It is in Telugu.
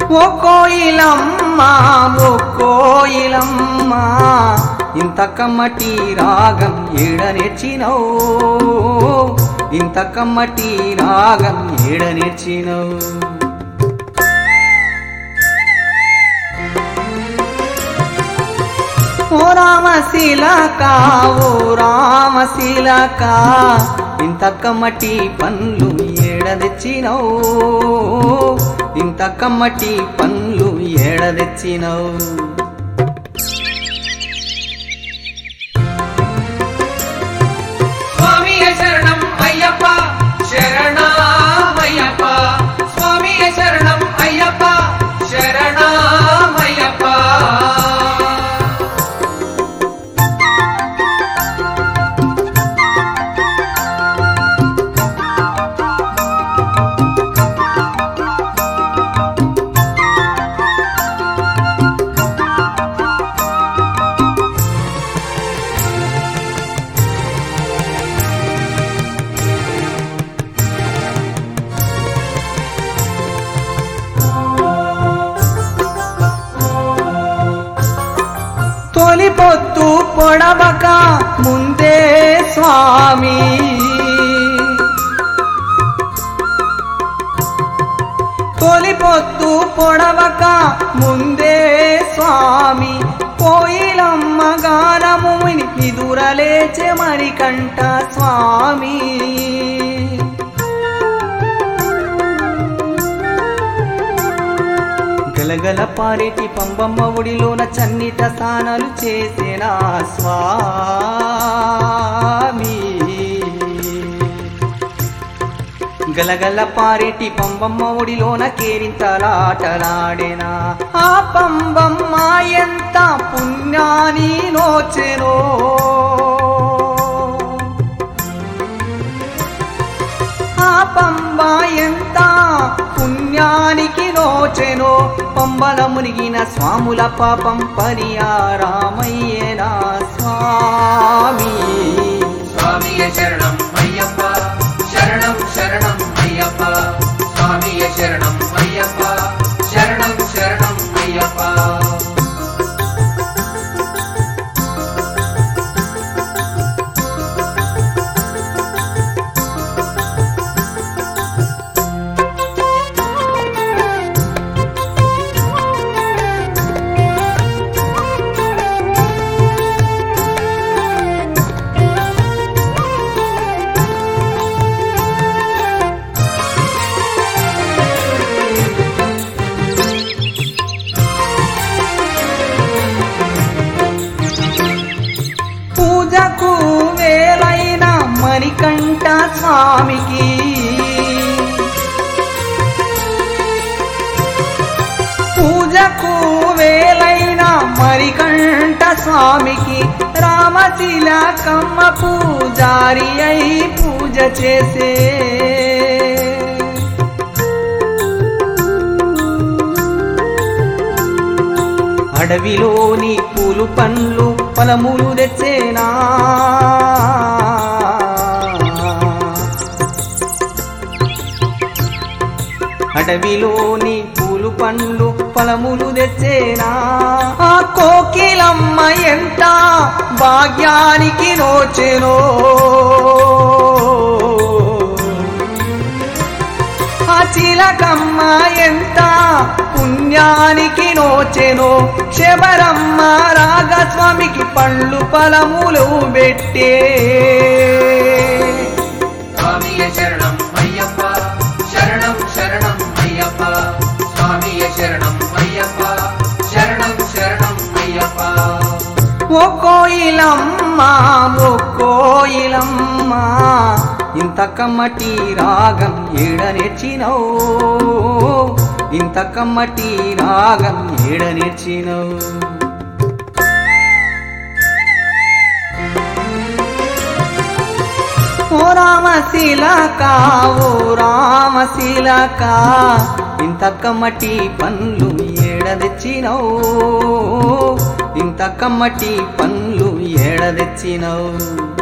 ఓ కోయిలమ్మ ఓ కోయిలమ్మ ఇంత కమ్మటి రాగం ఏడ నేర్చినవు ఇంత కమ్మటి రాగం ఏడ నేర్చినవు ఓ రామశీలక ఓ రామశీలక ఇంత కమ్మటి పండ్లు ఏడ తెచ్చినవు ఇంత కమ్మటి పండ్లు ఏడ తెచ్చినవు స్వామియ శరణం అయ్యప్ప శరణమయ్యప్ప స్వామియ శరణం అయ్యప్ప శరణమయ్యప్ప తొలి పొత్తు పొడవక ముందే స్వామి తొలి పొత్తు పొడవక ముందే స్వామి కోయిలమ్మ గానము నిదురలేచె మరికంట స్వామి గలగల పారేటి పంబమ్మ ఒడిలోన చన్నిట స్నానాలు చేసిన స్వామి గలగల పారేటి పంబమ్మ ఒడిలోన కేరింతలాటలాడేనా ఆ పంబమ్మ ఎంత పుణ్యాని నోచెనో ఆ పంబ ఎంత పుణ్యానికి నోచెనో పంబల మునిగిన స్వాముల పాపం పరియారామయ్యేనా స్వామి స్వామియ శరణం అయ్యప్ప శరణం శరణం అయ్యప్ప స్వామియ శరణం అయ్యప్ప శరణం శరణం అయ్యప్ప పూజకు వేలైన మణికంఠ స్వామికి పూజకు వేలైన మరికంఠ స్వామికి రామతిలకమ్మ పూజారి అయి పూజ చేసే అడవిలోని పూలు పండ్లు ఫలములు తెచ్చేనా అడవిలోని పూలు పండ్లు ఫలములు తెచ్చేనా ఆ కోకిలమ్మ ఎంత భాగ్యానికి నోచెనో ఆ చిలకమ్మ ఎంత పుణ్యానికి నోచెనో శబరమ్మ రాగస్వామికి పళ్ళు ఫలములు పెట్టే స్వామియ శరణం అయ్యప్ప శరణం శరణం అయ్యప్ప స్వామియ శరణం అయ్యప్ప శరణం శరణం అయ్యప్ప ఓ కోయిలమ్మ ఓ కోయిలమ్మ ఇంత కమ్మటి రాగం ఏడ నేర్చినవు ఇంత కమ్మటి రాగం ఏడ నేర్చినవు ఓ రామశీలక ఓ రామశీలక ఇంత కమ్మటి పండ్లు ఏడ తెచ్చినవు ఇంత కమ్మటి పండ్లు ఏడ తెచ్చినవు